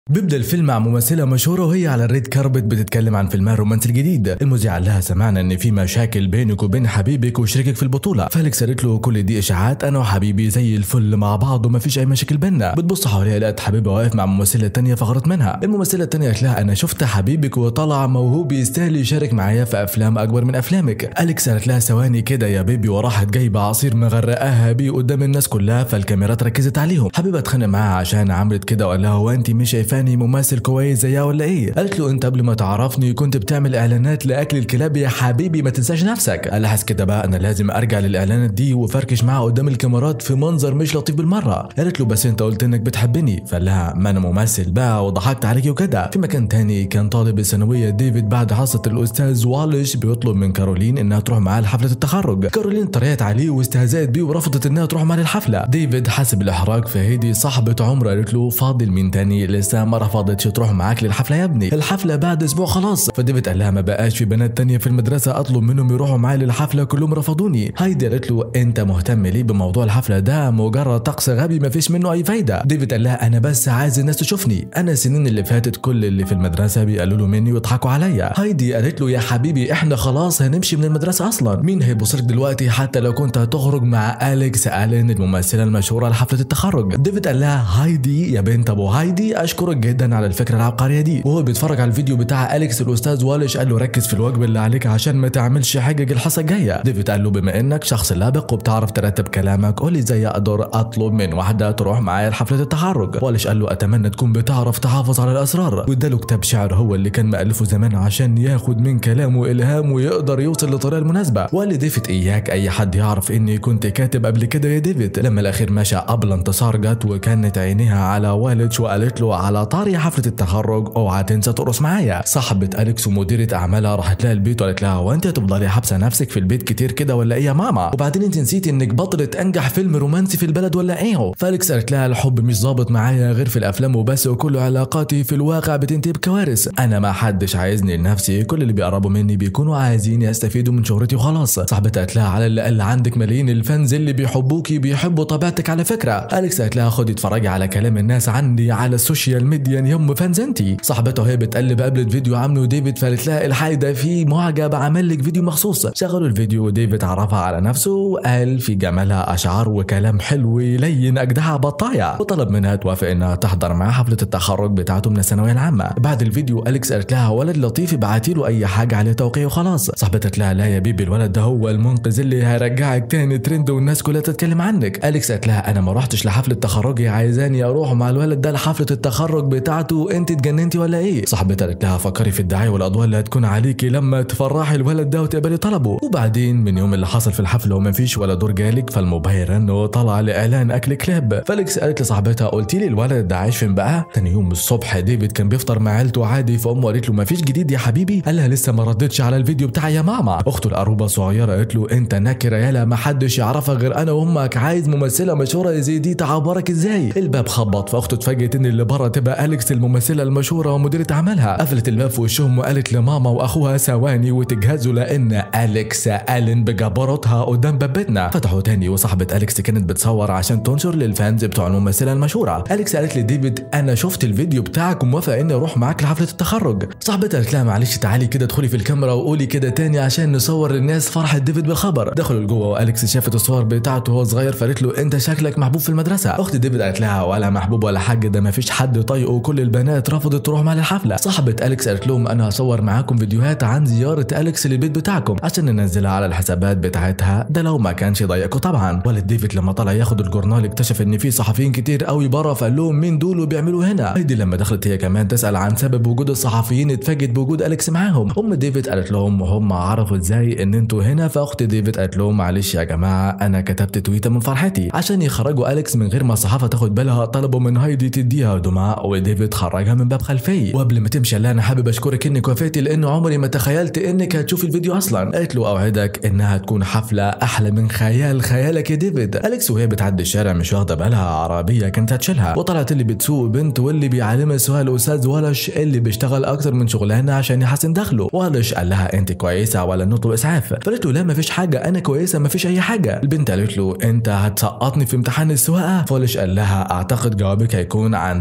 بيبدا الفيلم مع ممثله مشهوره وهي على الريد كاربت بتتكلم عن فيلمها الرومانسي الجديد المذيع قال لها سمعنا ان في مشاكل بينك وبين حبيبك وشريكك في البطوله فالكس قالت له كل دي اشاعات انا وحبيبي زي الفل مع بعض ومفيش اي مشاكل بينا بتبص حواليها لقت حبيبها واقف مع ممثله تانية فغرت منها الممثله التانية قالت لها انا شفت حبيبك وطلع موهوب يستاهل يشارك معايا في افلام اكبر من افلامك اليكس قالت لها ثواني كده يا بيبي وراحت جايبه عصير مغرقاها بيه قدام الناس كلها فالكاميرات ركزت عليهم حبيبها اتخانق معاها عشان عملت كده وقال لها هو انت مش شايفاني ممثل كويس زيها ولا ايه قالت له انت قبل ما تعرفني كنت بتعمل اعلانات لاكل الكلاب يا حبيبي ما تنساش نفسك قال لها كده بقى انا لازم ارجع للاعلانات دي وفركش معاها قدام الكاميرات في منظر مش لطيف بالمره قالت له بس انت قلت انك بتحبني فقال لها ما انا ممثل بقى وضحكت عليكي وكده في مكان تاني كان طالب الثانويه ديفيد بعد حصه الاستاذ والش بيطلب من كارولين انها تروح معاه لحفله التخرج كارولين اتريقت عليه واستهزأت بيه ورفضت انها تروح معاه للحفله ديفيد حس بالاحراج فهيدي صاحبه عمره قالت له فاضل مين تاني لسه ما رفضتش تروح معاك للحفله يا ابني الحفله بعد اسبوع خلاص فديفيد قال لها ما بقاش في بنات تانية في المدرسه اطلب منهم يروحوا معايا للحفله كلهم رفضوني هايدي قالت له انت مهتم ليه بموضوع الحفله ده مجرد طقس غبي ما فيش منه اي فايده ديفيد قال لها انا بس عايز الناس تشوفني انا السنين اللي فاتت كل اللي في المدرسه بيقللوا مني ويضحكوا عليا هايدي قالت له يا حبيبي احنا خلاص هنمشي من المدرسه اصلا مين هيبص لك دلوقتي حتى لو كنت هتخرج مع اليكس الين الممثله المشهوره لحفله التخرج ديفيد قال لها هايدي يا بنت ابو هايدي اشكرك جدا على الفكره العبقريه دي وهو بيتفرج على الفيديو بتاع اليكس الاستاذ والش قال له ركز في الواجب اللي عليك عشان ما تعملش حجج الحصه الجايه ديفيد قال له بما انك شخص لابق وبتعرف ترتب كلامك قول لي ازاي اقدر اطلب من واحده تروح معايا لحفله التخرج والش قال له اتمنى تكون بتعرف تحافظ على الاسرار واداله كتاب شعر هو اللي كان مألفه زمان عشان ياخد من كلامه الهام ويقدر يوصل للطريقه المناسبه وقال لديفيد اياك اي حد يعرف اني كنت كاتب قبل كده يا ديفيد لما الاخير مشى قبل انتصار جت وكانت عينيها على والش وقالت له على طاري حفله التخرج اوعى تنسى ترقص معايا صاحبه اليكس ومديره اعمالها راحت لها البيت وقالت لها هو انت هتفضلي حابسه نفسك في البيت كتير كده ولا ايه يا ماما وبعدين انت نسيتي انك بطله انجح فيلم رومانسي في البلد ولا ايه فاليكس قالت لها الحب مش ظابط معايا غير في الافلام وبس وكل علاقاتي في الواقع بتنتهي بكوارث انا ما حدش عايزني لنفسي كل اللي بيقربوا مني بيكونوا عايزين يستفيدوا من شهرتي وخلاص صاحبتها قالت لها على الاقل عندك ملايين الفانز اللي بيحبوكي بيحبوا طبيعتك على فكره اليكس قالت لها خدي اتفرجي على كلام الناس عني على السوشيال ميديا يم فانز انتي صاحبتها وهي بتقلب قابلت فيديو عامله ديفيد فقالت لها الحقي ده في معجب عمل لك فيديو مخصوص شغلوا الفيديو وديفيد عرفها على نفسه وقال في جمالها اشعار وكلام حلو يلين اجدها بطايع وطلب منها توافق انها تحضر معاه حفله التخرج بتاعته من الثانويه العامه بعد الفيديو اليكس قالت لها ولد لطيف ابعتي له اي حاجه عليه توقيع وخلاص صاحبتها قالت لها لا يا بيبي الولد ده هو المنقذ اللي هيرجعك تاني ترند والناس كلها تتكلم عنك اليكس قالت لها انا ما رحتش لحفله تخرجي عايزاني اروح مع الولد ده لحفله التخرج بتاعته انت اتجننتي ولا ايه صاحبتها قالت لها فكري في الدعايه والاضواء اللي هتكون عليكي لما تفرحي الولد ده وتقبلي طلبه وبعدين من يوم اللي حصل في الحفله وما فيش ولا دور جالك فالموبايل رن وطلع لاعلان اكل كلاب فاليكس قالت لصاحبتها قلتي لي الولد ده عايش فين بقى تاني يوم الصبح ديفيد كان بيفطر مع عيلته عادي فامه قالت له ما فيش جديد يا حبيبي قال لها لسه ما ردتش على الفيديو بتاعي يا ماما اخته القروبه الصغيره قالت له انت نكره يالا ما حدش يعرفك غير انا وامك عايز ممثله مشهوره زي دي تعبرك ازاي الباب خبط فاخته اتفاجئت ان اللي بره تبقى اليكس الممثله المشهوره ومديره اعمالها قفلت الباب في وشهم وقالت لماما واخوها ثواني وتجهزوا لان اليكس الين بجبروتها قدام باب بيتنا فتحوا تاني وصاحبه اليكس كانت بتصور عشان تنشر للفانز بتوع الممثله المشهوره اليكس قالت لديفيد انا شفت الفيديو بتاعك وموافقه اني اروح معاك لحفله التخرج صاحبتها قالت لها معلش تعالي كده ادخلي في الكاميرا وقولي كده تاني عشان نصور للناس فرحه ديفيد بالخبر دخلوا لجوه واليكس شافت الصور بتاعته وهو صغير فقالت له انت شكلك محبوب في المدرسه اخت ديفيد قالت لها ولا محبوب ولا حاجه ده ما فيش حد طايقه وكل البنات رفضت تروح معاه الحفله صاحبه اليكس قالت لهم انا هصور معاكم فيديوهات عن زياره اليكس للبيت بتاعكم عشان ننزلها على الحسابات بتاعتها ده لو ما كانش يضايقكم طبعا والد ديفيد لما طلع ياخد الجورنال اكتشف ان في صحفيين كتير قوي بره فقال لهم مين دول وبيعملوا هنا هيدي لما دخلت هي كمان تسال عن سبب وجود الصحفيين اتفاجئت بوجود اليكس معاهم ام ديفيد قالت لهم هم عرفوا ازاي ان انتوا هنا فاخت ديفيد قالت لهم معلش يا جماعه انا كتبت تويته من فرحتي عشان يخرجوا اليكس من غير ما الصحافه تاخد بالها طلبوا من هايدي تديها هدومها وديفيد خرجها من باب خلفي وقبل ما تمشي قال لها انا حابب اشكرك انك وافقتي لان عمري ما تخيلت انك هتشوفي الفيديو اصلا قالت له اوعدك انها تكون حفله احلى من خيال خيالك يا ديفيد اليكس وهي بتعدي الشارع مش واخده بالها عربيه كانت هتشيلها وطلعت اللي بتسوق بنت واللي بيعلمها السواقه الاستاذ ولش اللي بيشتغل اكتر من شغلانه عشان يحسن دخله ولش قال لها انت كويسه ولا نطلب اسعاف فقالت له لا مفيش حاجه انا كويسه مفيش اي حاجه البنت قالت له انت هتسقطني في امتحان السواقه فولش قال لها اعتقد جوابك هيكون عندها هي مش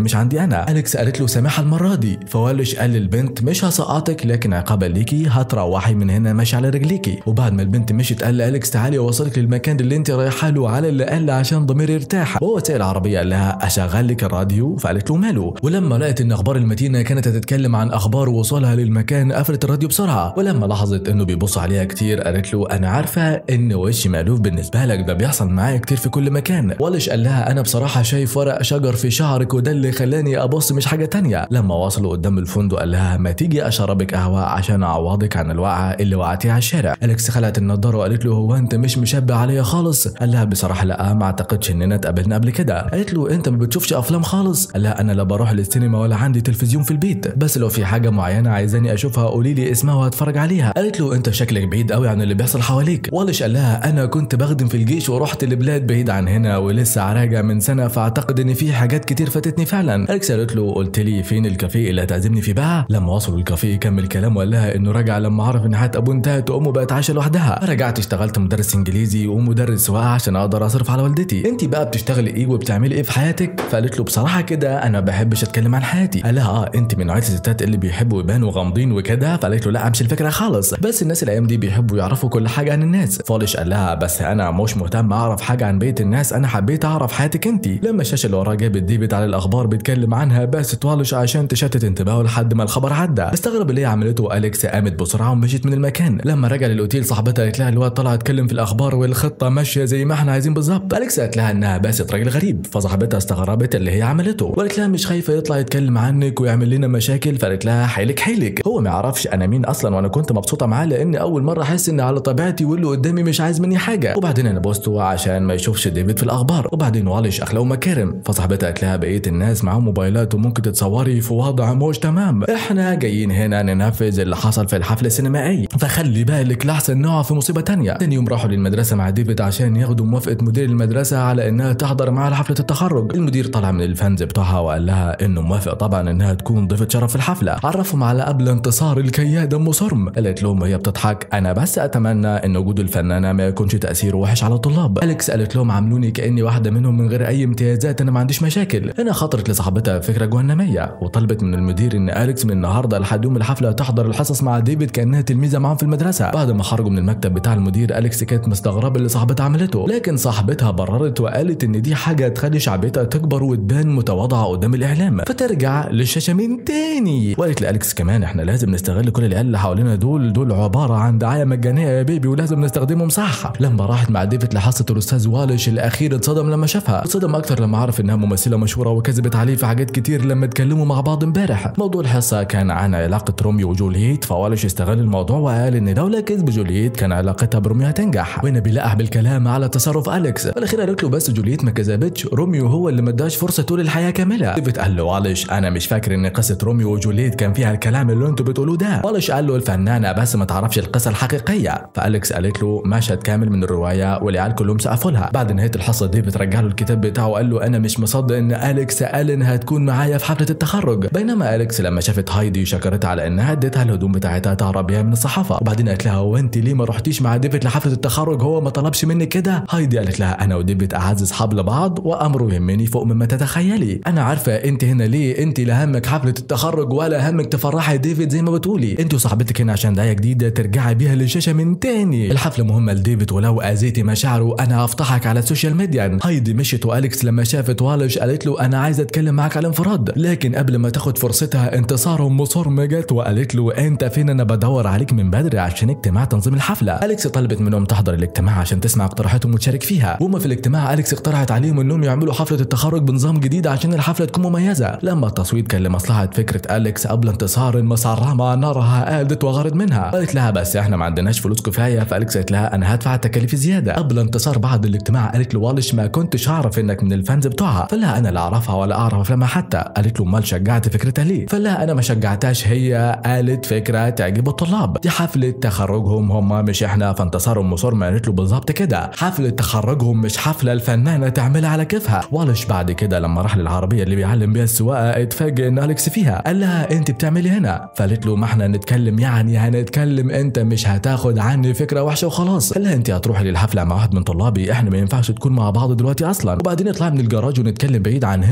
مش عندي انا اليكس قالت له سامحها المره دي فوالش قال للبنت مش هسقطك لكن عقابا ليكي هتروحي من هنا ماشي على رجليكي وبعد ما البنت مشيت قال لاليكس تعالي اوصلك للمكان اللي انت رايحه له على اللي قال عشان ضميري يرتاح وهو سائل العربيه قال لها اشغل لك الراديو فقالت له ماله ولما لقت ان اخبار المدينه كانت هتتكلم عن اخبار وصولها للمكان قفلت الراديو بسرعه ولما لاحظت انه بيبص عليها كتير قالت له انا عارفه ان وشي مألوف بالنسبه لك ده بيحصل معايا كتير في كل مكان والش قال لها انا بصراحه شايف ورق شجر في شعرك وده اللي خلاني ابص مش حاجه تانية لما وصلوا قدام الفندق قال لها ما تيجي اشربك قهوه عشان اعوضك عن الوقعه اللي وقعتيها على الشارع اليكس خلعت النضاره وقالت له هو انت مش مشبه عليا خالص قال لها بصراحه لا ما اعتقدش اننا اتقابلنا قبل كده قالت له انت ما بتشوفش افلام خالص قال لها انا لا بروح للسينما ولا عندي تلفزيون في البيت بس لو في حاجه معينه عايزاني اشوفها قولي لي اسمها وهتفرج عليها قالت له انت شكلك بعيد قوي عن اللي بيحصل حواليك والش قال لها انا كنت بخدم في الجيش ورحت لبلاد بعيد عن هنا ولسه راجع من سنه فاعتقد ان في حاجات كتير فاتتني فعلا اليكس قالت له قلت لي فين الكافيه اللي هتعزمني فيه بقى لما وصلوا الكافيه كمل كلام وقال لها انه رجع لما عرف ان حياه ابوه انتهت وامه بقت عايشه لوحدها رجعت اشتغلت مدرس انجليزي ومدرس سواقه عشان اقدر اصرف على والدتي انت بقى بتشتغلي ايه وبتعملي ايه في حياتك فقالت له بصراحه كده انا ما بحبش اتكلم عن حياتي قال لها اه انت من نوعيه الستات اللي بيحبوا يبانوا غامضين وكده فقالت له لا مش الفكره خالص بس الناس الايام دي بيحبوا يعرفوا كل حاجه عن الناس فالش قال لها بس انا مش مهتم اعرف حاجه عن بيت الناس انا حبيت اعرف حياتك انت لما الشاشه اللي وراه جابت ديفيد على الاخبار بيتكلم عنها بس والش عشان تشتت انتباهه لحد ما الخبر عدى استغرب اللي هي عملته اليكس قامت بسرعه ومشيت من المكان لما رجع للاوتيل صاحبتها قالت لها الواد طلع اتكلم في الاخبار والخطه ماشيه زي ما احنا عايزين بالظبط اليكس قالت لها انها باست راجل غريب فصاحبتها استغربت اللي هي عملته وقالت لها مش خايفه يطلع يتكلم عنك ويعمل لنا مشاكل فقالت لها حيلك حيلك هو ما يعرفش انا مين اصلا وانا كنت مبسوطه معاه لان اول مره احس ان على طبيعتي واللي قدامي مش عايز مني حاجه وبعدين انا بوسته عشان ما يشوفش ديفيد في الاخبار وبعدين والش اخلاقه مكارم فصاحبتها قالت لها بقيه الناس معاهم موبايلات وممكن تتصوري في وضع مش تمام احنا جايين هنا ننفذ اللي حصل في الحفل السينمائي فخلي بالك لحسن نقع في مصيبه تانية تاني يوم راحوا للمدرسه مع ديفيد عشان ياخدوا موافقه مدير المدرسه على انها تحضر معاه حفله التخرج المدير طلع من الفانز بتوعها وقال لها انه موافق طبعا انها تكون ضيفه شرف في الحفله عرفهم على قبل انتصار الكياده ام صرم قالت لهم وهي بتضحك انا بس اتمنى ان وجود الفنانه ما يكونش تاثيره وحش على الطلاب اليكس قالت لهم عاملوني كاني واحده منهم من غير اي امتيازات انا ما عنديش مشاكل هنا خطرت لصاحبتها فكره جهنميه وطلبت من المدير ان اليكس من النهارده لحد يوم الحفله تحضر الحصص مع ديفيد كانها تلميذه معاهم في المدرسه بعد ما خرجوا من المكتب بتاع المدير اليكس كانت مستغربه اللي صاحبتها عملته لكن صاحبتها بررت وقالت ان دي حاجه تخلي شعبيتها تكبر وتبان متواضعه قدام الاعلام فترجع للشاشه من تاني وقالت لاليكس كمان احنا لازم نستغل كل العيال اللي حوالينا دول دول عباره عن دعايه مجانيه يا بيبي ولازم نستخدمهم صح لما راحت مع ديفيد لحصه الاستاذ والش الاخير اتصدم لما شافها اتصدم اكتر لما عرف انها ممثله مشهوره وكذبت عليه في حاجات كتير لما اتكلموا مع بعض امبارح موضوع الحصه كان عن علاقه روميو وجولييت فوالش استغل الموضوع وقال ان لولا كذب جولييت كان علاقتها بروميو هتنجح وهنا بيلقح بالكلام على تصرف اليكس في الاخير قالت له بس جولييت ما كذبتش روميو هو اللي ما اداش فرصه طول الحياه كامله ديفيد قال له والش انا مش فاكر ان قصه روميو وجولييت كان فيها الكلام اللي انتوا بتقولوه ده والش قال له الفنانه بس ما تعرفش القصه الحقيقيه فاليكس قالت له مشهد كامل من الروايه والعيال كلهم سقفوا لها بعد نهايه الحصه ديفيد رجع له الكتاب بتاعه وقال له انا مش مصدق ان اليكس قال انها تكون معايا في حفله التخرج بينما اليكس لما شافت هايدي شكرتها على انها اديتها الهدوم بتاعتها تهرب بيها من الصحافه وبعدين قالت لها هو انت ليه ما رحتيش مع ديفيد لحفله التخرج هو ما طلبش منك كده هايدي قالت لها انا وديفيد اعز اصحاب لبعض وامره يهمني فوق مما تتخيلي انا عارفه انت هنا ليه انت لا همك حفله التخرج ولا همك تفرحي ديفيد زي ما بتقولي انت وصاحبتك هنا عشان دعايه جديده ترجعي بيها للشاشه من تاني الحفله مهمه لديفيد ولو اذيتي مشاعره انا هفضحك على السوشيال ميديا هايدي مشيت واليكس لما شافت والش قالت له انا عايزه اتكلم معاك على انفراد لكن قبل ما تاخد فرصتها انتصار ام صرم جت وقالت له انت فين انا بدور عليك من بدري عشان اجتماع تنظيم الحفله اليكس طلبت منهم تحضر الاجتماع عشان تسمع اقتراحاتهم وتشارك فيها وهم في الاجتماع اليكس اقترحت عليهم انهم يعملوا حفله التخرج بنظام جديد عشان الحفله تكون مميزه لما التصويت كان لمصلحه فكره اليكس قبل انتصار مسرمه نارها قادت وغارت منها قالت لها بس احنا ما عندناش فلوس كفايه فاليكس قالت لها انا هدفع التكاليف زياده قبل انتصار بعد الاجتماع قالت له والش ما كنتش اعرف انك من الفانز بتوعها فقال لها انا لا اعرفها ولا اعرف افلامها حتى قالت له امال شجعت فكرتها ليه فقال لها انا ما شجعتهاش هي قالت فكره تعجب الطلاب دي حفله تخرجهم هم مش احنا فانتصار ام صرم قالت له بالظبط كده حفله تخرجهم مش حفله الفنانه تعملها على كيفها والش بعد كده لما راح للعربيه اللي بيعلم بيها السواقه اتفاجئ ان اليكس فيها قال لها انت بتعملي هنا فقالت له ما احنا نتكلم يعني هنتكلم انت مش هتاخد عني فكره وحشه وخلاص قال لها انت هتروحي للحفله مع واحد من طلابي احنا ما ينفعش تكون مع بعض دلوقتي اصلا وبعدين اطلع من الجراج ونتكلم بعيد عن هنا فقالت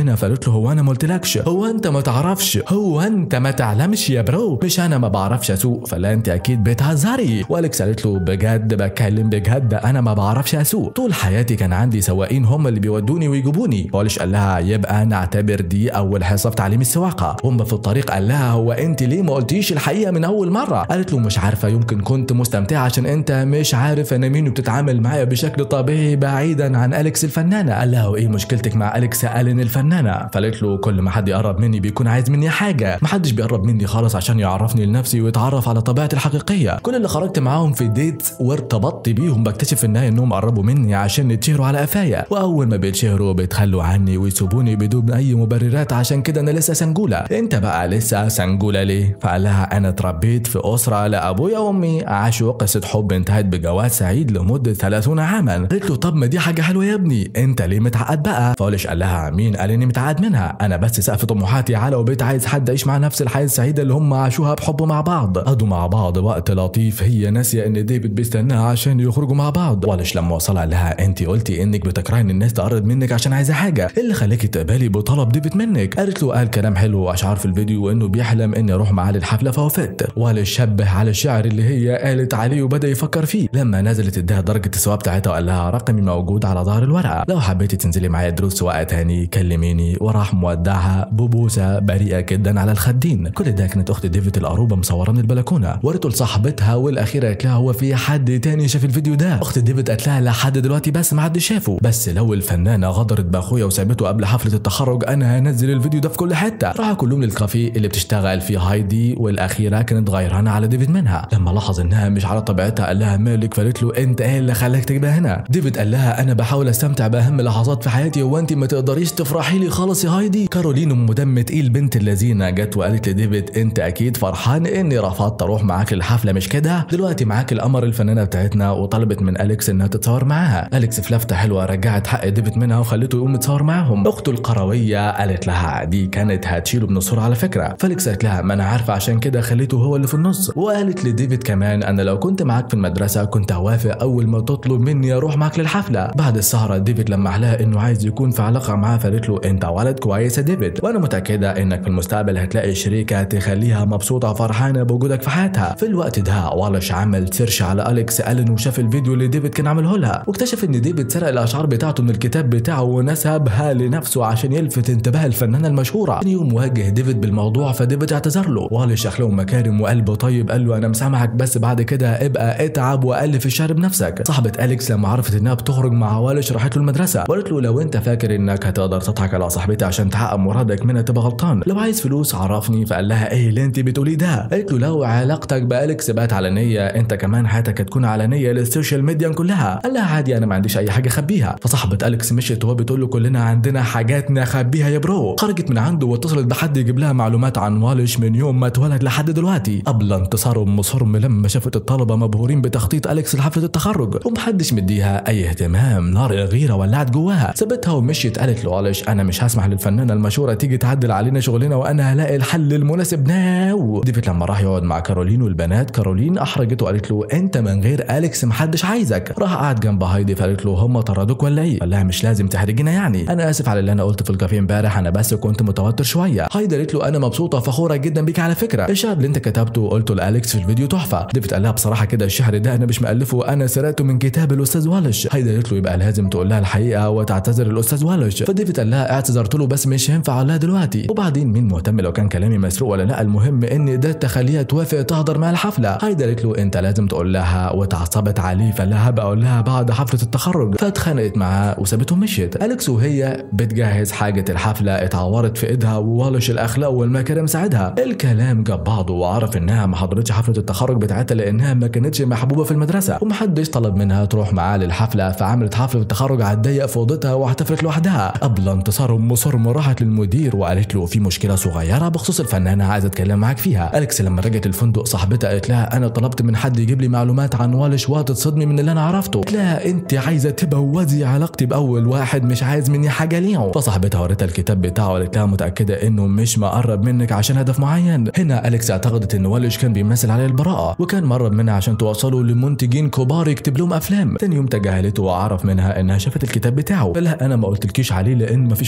قالت له هو انا ما قلتلكش هو انت ما تعرفش هو انت ما تعلمش يا برو مش انا ما بعرفش اسوق فلا انت اكيد بتهزري والكس قالت له بجد بتكلم بجد انا ما بعرفش اسوق طول حياتي كان عندي سواقين هم اللي بيودوني ويجيبوني بولش قال لها يبقى نعتبر دي اول حصه في تعليم السواقه هم في الطريق قال لها هو انت ليه ما قلتيش الحقيقه من اول مره قالت له مش عارفه يمكن كنت مستمتعه عشان انت مش عارف انا مين وبتتعامل معايا بشكل طبيعي بعيدا عن اليكس الفنانه قال لها وايه مشكلتك مع اليكس الين الفنانه فقالت له كل ما حد يقرب مني بيكون عايز مني حاجه محدش بيقرب مني خالص عشان يعرفني لنفسي ويتعرف على طبيعتي الحقيقيه كل اللي خرجت معاهم في ديت وارتبطت بيهم بكتشف في النهايه انهم قربوا مني عشان يتشهروا على قفايا واول ما بيتشهروا بيتخلوا عني ويسيبوني بدون اي مبررات عشان كده انا لسه سنجوله انت بقى لسه سنجوله ليه فقال لها انا اتربيت في اسره لابويا وامي عاشوا قصه حب انتهت بجواز سعيد لمده 30 عاما قالت له طب ما دي حاجه حلوه يا ابني انت ليه متعقد بقى فولش قال لها مين قال اني متعقد منها انا بس سقف طموحاتي على وبيت عايز حد يعيش مع نفس الحياه السعيده اللي هم عاشوها بحب مع بعض قضوا مع بعض وقت لطيف هي ناسيه ان ديفيد بيستناها عشان يخرجوا مع بعض ولش لما وصلها لها انت قلتي انك بتكرهي ان الناس تقرب منك عشان عايزه حاجه إيه اللي خلاكي تقبلي بطلب ديفيد منك قالت له قال كلام حلو واشعار في الفيديو وانه بيحلم اني اروح معاه للحفله فوافقت ولش شبه على الشعر اللي هي قالت عليه وبدا يفكر فيه لما نزلت اداها درجه السواقه بتاعتها وقال لها رقمي موجود على ظهر الورقه لو حبيتي تنزلي معايا دروس سواقه تاني كلميني وراح مودعها ببوسه بريئه جدا على الخدين كل ده كانت اخت ديفيد القروبه مصوره من البلكونه ورته لصاحبتها والاخيره قالت لها هو في حد تاني شاف الفيديو ده اخت ديفيد قالت لها لحد دلوقتي بس ما حد شافه بس لو الفنانه غدرت باخويا وسابته قبل حفله التخرج انا هنزل الفيديو ده في كل حته راحوا كلهم للكافيه اللي بتشتغل فيه هايدي والاخيره كانت غيرانه على ديفيد منها لما لاحظ انها مش على طبيعتها قال لها مالك فقالت له انت ايه اللي خلاك تجيبها هنا ديفيد قال لها انا بحاول استمتع باهم لحظات في حياتي هو انت ما تقدريش تفرحي لي خالص يا هايدي كارولين ام دم تقيل بنت اللذينه جت وقالت لديفيد انت اكيد فرحان اني رفضت اروح معاك الحفله مش كده دلوقتي معاك القمر الفنانه بتاعتنا وطلبت من اليكس انها تتصور معاها اليكس في لفته حلوه رجعت حق ديفيد منها وخلته يقوم يتصور معاهم اخته القرويه قالت لها دي كانت هتشيله من الصوره على فكره فاليكس قالت لها ما انا عارفه عشان كده خليته هو اللي في النص وقالت لديفيد كمان انا لو كنت معاك في المدرسه كنت هوافق اول ما تطلب مني اروح معاك للحفله بعد السهره ديفيد لمح لها انه عايز يكون في علاقه معاها فقالت له انت ولد كويس يا ديفيد وانا متاكده انك في المستقبل هتلاقي شريكه تخليها مبسوطه وفرحانه بوجودك في حياتها في الوقت ده والش عمل سيرش على اليكس الين وشاف الفيديو اللي ديفيد كان عامله لها واكتشف ان ديفيد سرق الاشعار بتاعته من الكتاب بتاعه ونسبها لنفسه عشان يلفت انتباه الفنانه المشهوره تاني يوم واجه ديفيد بالموضوع فديفيد اعتذر له والش اخلاقه مكارم وقلبه طيب قال له انا مسامحك بس بعد كده ابقى اتعب والف الشعر بنفسك صاحبه اليكس لما عرفت انها بتخرج مع والش راحت له المدرسه وقالت له لو انت فاكر انك هتقدر تضحك على صاحبتي عشان تحقق مرادك منها تبقى غلطان لو عايز فلوس عرفني فقال لها ايه اللي انت بتقوليه ده قالت له لو علاقتك باليكس بقت علنيه انت كمان حياتك هتكون علنيه للسوشيال ميديا كلها قال لها عادي انا ما عنديش اي حاجه اخبيها فصاحبه اليكس مشيت وهو بتقول له كلنا عندنا حاجات نخبيها يا برو خرجت من عنده واتصلت بحد يجيب لها معلومات عن والش من يوم ما اتولد لحد دلوقتي قبل انتصار ام صرم لما شافت الطلبه مبهورين بتخطيط اليكس لحفله التخرج ومحدش مديها اي اهتمام نار الغيره ولعت جواها سابتها ومشيت قالت لوالش انا مش هسمح للفنانه المشهوره تيجي تعدل علينا شغلنا وانا هلاقي الحل المناسب ناو ديفيد لما راح يقعد مع كارولين والبنات كارولين احرجته وقالت له انت من غير اليكس محدش عايزك راح قعد جنب هايدي فقالت له هم طردوك ولا ايه قال لها مش لازم تحرجينا يعني انا اسف على اللي انا قلته في الكافيه امبارح انا بس كنت متوتر شويه هايدي قالت له انا مبسوطه فخوره جدا بيك على فكره الشعر اللي انت كتبته وقلته لاليكس في الفيديو تحفه ديفيد قال لها بصراحه كده الشعر ده انا مش مالفه انا سرقته من كتاب الاستاذ والش هايدي قالت له يبقى لازم تقول لها الحقيقه وتعتذر الاستاذ والش فديفيد قال لها اعتذرت له بس مش هينفع اقول لها دلوقتي وبعدين مين مهتم لو كان كلامي مسروق ولا لا المهم ان قدرت تخليها توافق تحضر مع الحفله هايدي قالت له انت لازم تقول لها واتعصبت عليه فقال لها هبقى اقول لها بعد حفله التخرج فاتخانقت معاه وسابته ومشيت اليكس وهي بتجهز حاجه الحفله اتعورت في ايدها ووالش الاخلاق والمكارم ساعدها الكلام جاب بعضه وعرف انها ما حضرتش حفله التخرج بتاعتها لانها ما كانتش محبوبه في المدرسه ومحدش طلب منها تروح معاه للحفله فعملت حفله التخرج على الضيق في اوضتها واحتفلت لوحدها قبل انتصار ام صرم راحت للمدير وقالت له في مشكله صغيره بخصوص الفنانه عايزه اتكلم معاك فيها اليكس لما رجعت الفندق صاحبتها قالت لها انا طلبت من حد يجيب لي معلومات عن والش وهتتصدمي من اللي انا عرفته قالت لها انت عايزه تبوظي علاقتي باول واحد مش عايز مني حاجه ليه فصاحبتها وريتها الكتاب بتاعه وقالت لها متاكده انه مش مقرب منك عشان هدف معين هنا اليكس اعتقدت ان والش كان بيمثل عليه البراءه وكان مقرب منها عشان توصله لمنتجين كبار يكتب لهم افلام تاني يوم تجاهلته وعرف منها انها شافت الكتاب بتاعه قال لها انا ما قلتلكيش عليه لان مفيش فرصه جت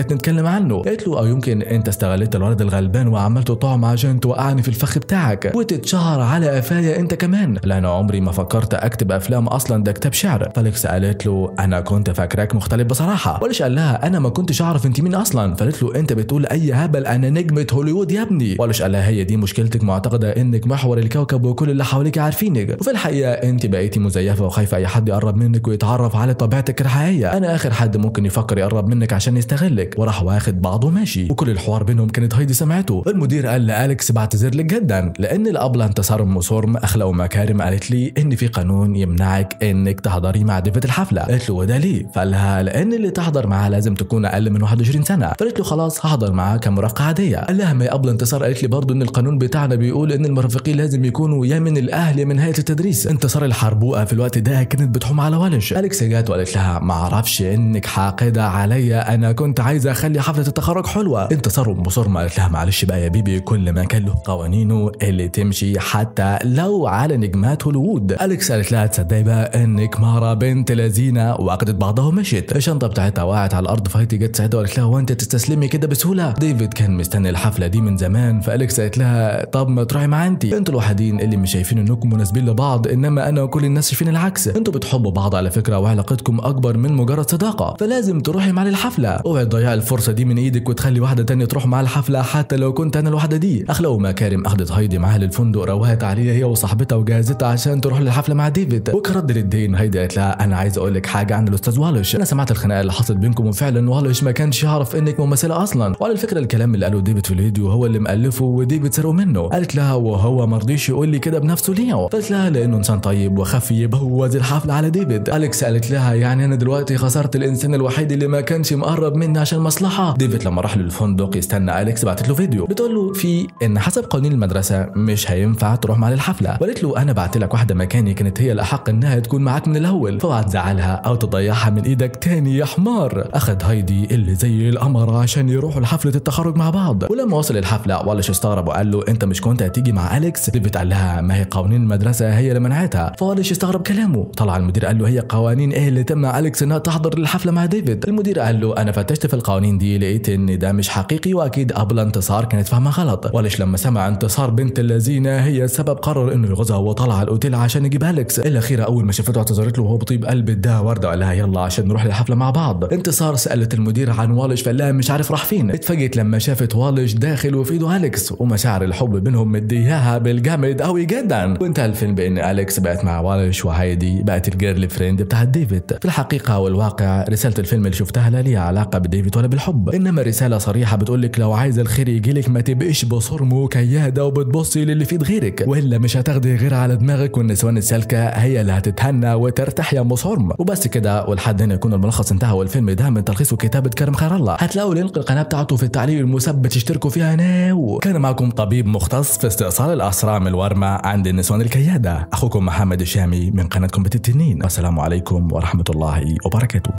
حاجات نتكلم عنه قالت له او يمكن انت استغلت الولد الغلبان وعملته طعم عشان توقعني في الفخ بتاعك وتتشهر على قفايا انت كمان لا انا عمري ما فكرت اكتب افلام اصلا ده كتاب شعر فاليكس قالت له انا كنت فاكراك مختلف بصراحه وليش قال لها انا ما كنتش اعرف انت مين اصلا فقالت له انت بتقول اي هبل انا نجمه هوليوود يا ابني وليش قال لها هي دي مشكلتك معتقده انك محور الكوكب وكل اللي حواليك عارفينك وفي الحقيقه انت بقيتي مزيفه وخايفه اي حد يقرب منك ويتعرف على طبيعتك الحقيقيه انا اخر حد ممكن يفكر يقرب منك عشان يستغلك وراح واخد بعضه وماشي وكل الحوار بينهم كانت هايدي سمعته المدير قال لالكس بعتذر لك جدا لان الابله انتصار ام صرم اخلاق ومكارم قالت لي ان في قانون يمنعك انك تحضري مع ضيفه الحفله قالت له وده ليه فقال لها لان اللي تحضر معاها لازم تكون اقل من 21 سنه فقالت له خلاص هحضر معاها كمرافقه عاديه قال لها ما هي ابله انتصار قالت لي برضه ان القانون بتاعنا بيقول ان المرافقين لازم يكونوا يا من الاهل يا من هيئه التدريس انتصار الحربوقه في الوقت ده كانت بتحوم على ولش اليكس جات وقالت لها ما اعرفش انك حاقده عليا انا كنت عايزه اخلي حفله التخرج حلوه انتصار ام صرم قالت لها معلش بقى يا بيبي كل ما كان له قوانينه اللي تمشي حتى لو على نجمات هوليوود اليكس قالت لها تصدقي بقى انك مهرة بنت لذينه واخدت بعضها ومشيت الشنطه بتاعتها وقعت على الارض فهيتي جت ساعتها وقالت لها هو انت تستسلمي كده بسهوله ديفيد كان مستني الحفله دي من زمان فاليكس قالت لها طب ما تروحي مع انت انتوا الوحيدين اللي مش شايفين انكم مناسبين لبعض انما انا وكل الناس شايفين العكس انتوا بتحبوا بعض على فكره وعلاقتكم اكبر من مجرد صداقه فلازم تروحي مع الحفله اوعي تضيعي الفرصه دي من ايدك وتخلي واحده تانية تروح مع الحفله حتى لو كنت انا الواحده دي اخلاق ومكارم اخدت هايدي معاها للفندق روقت عليها هي وصاحبتها وجهزتها عشان تروح للحفله مع ديفيد وكرد للدين هايدي قالت لها انا عايز اقول لك حاجه عن الاستاذ والش انا سمعت الخناقه اللي حصلت بينكم وفعلا والش ما كانش يعرف انك ممثله اصلا وعلى الفكره الكلام اللي قاله ديفيد في الفيديو هو اللي مالفه وديفيد سرقه منه قالت لها وهو ما رضيش يقول لي كده بنفسه ليه قالت لها لانه انسان طيب وخفي يبوظ الحفله على ديفيد اليكس قالت لها يعني انا دلوقتي خسرت الانسان الوحيد اللي ما كانش مقرب مني عشان مصلحه ديفيد لما راح للفندق يستنى اليكس بعتت له فيديو بتقول له في ان حسب قوانين المدرسه مش هينفع تروح مع الحفله وقالت له انا بعت لك واحده مكاني كانت هي الاحق انها تكون معاك من الاول فاوعى تزعلها او تضيعها من ايدك تاني يا حمار اخد هايدي اللي زي القمر عشان يروحوا لحفله التخرج مع بعض ولما وصل الحفله والش استغرب وقال له انت مش كنت هتيجي مع اليكس ديفيد قال لها ما هي قوانين المدرسه هي اللي منعتها فوالش استغرب كلامه طلع المدير قال له هي قوانين ايه اللي تمنع اليكس انها تحضر الحفله مع ديفيد المدير قال له انا فتشت في القوانين دي لقيت ان ده مش حقيقي واكيد ابله انتصار كانت فاهمه غلط والش لما سمع انتصار بنت اللذينه هي السبب قرر انه يغزها وطلع على الاوتيل عشان يجيب اليكس الاخيره اول ما شافته اعتذرت له وهو بطيب قلب اداها ورده وقال لها يلا عشان نروح للحفله مع بعض انتصار سالت المدير عن والش فقال لها مش عارف راح فين اتفاجئت لما شافت والش داخل وفي ايده اليكس ومشاعر الحب بينهم مدياها بالجامد قوي جدا وانتهى الفيلم بان اليكس بقت مع والش وهايدي بقت الجيرل فريند بتاعت ديفيد في الحقيقه والواقع رساله الفيلم اللي شفتها لا ليها علاقه بديفيد ولا بالحب انما رساله صريحه بتقول لك لو عايز الخير يجيلك ما تبقيش بصرم وكياده وبتبصي للي في ايد غيرك والا مش هتاخدي غير على دماغك والنسوان السالكه هي اللي هتتهنى وترتاح يا ام صرم وبس كده ولحد هنا يكون الملخص انتهى والفيلم ده من تلخيص وكتابه كرم خير الله هتلاقوا لينك القناه بتاعته في التعليق المثبت تشتركوا فيها ناو كان معكم طبيب مختص في استئصال الاسرع من الورمه عند النسوان الكياده اخوكم محمد الشامي من قناتكم بتتنين والسلام عليكم ورحمه الله وبركاته